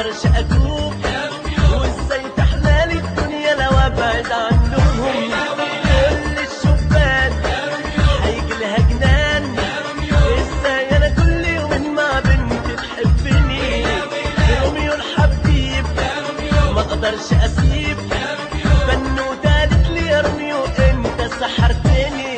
اقدرش ادوب وازاي تحلالي الدنيا لو ابعد عنهم كل الشبان هيجي لها جنان ازاي انا كل يوم مع بنت تحبني روميو الحبيب ما اقدرش اسيب بنوتة قالت لي يا روميو انت سحرتني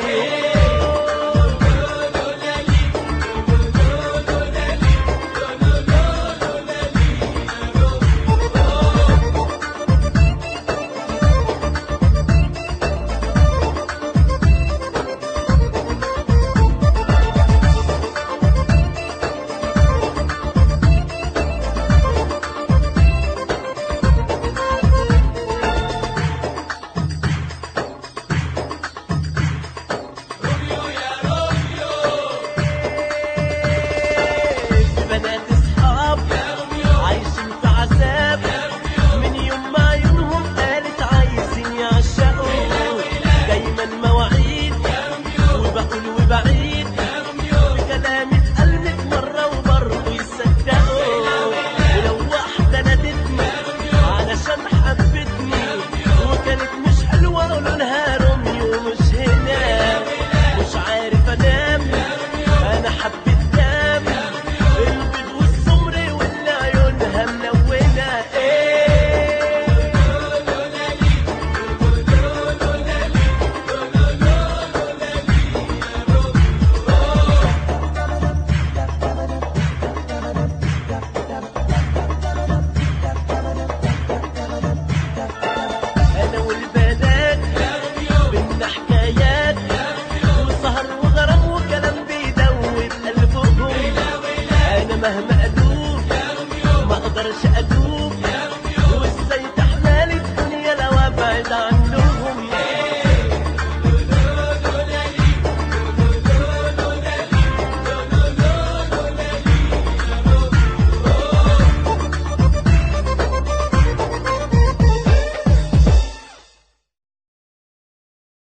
بنات اصحاب عايشين في عذاب من يوم ما عيونهم قالت عايزين يعشقوا دايما مواعيد وبقول وبعيد بكلامي اتقلت مرة وبرضه يصدقوا ولو واحدة نادتني علشان حبتني وكانت مش حلوة اقول لها روميو مش هنا مش عارف انام انا حبيت دم البيض والسمر واللي عيونها ملونة ايه انا والبنات بينا حكايات وسهر وغرام وكلام بيدوب قلبهم انا مهما ادوب ما اقدرش ادوب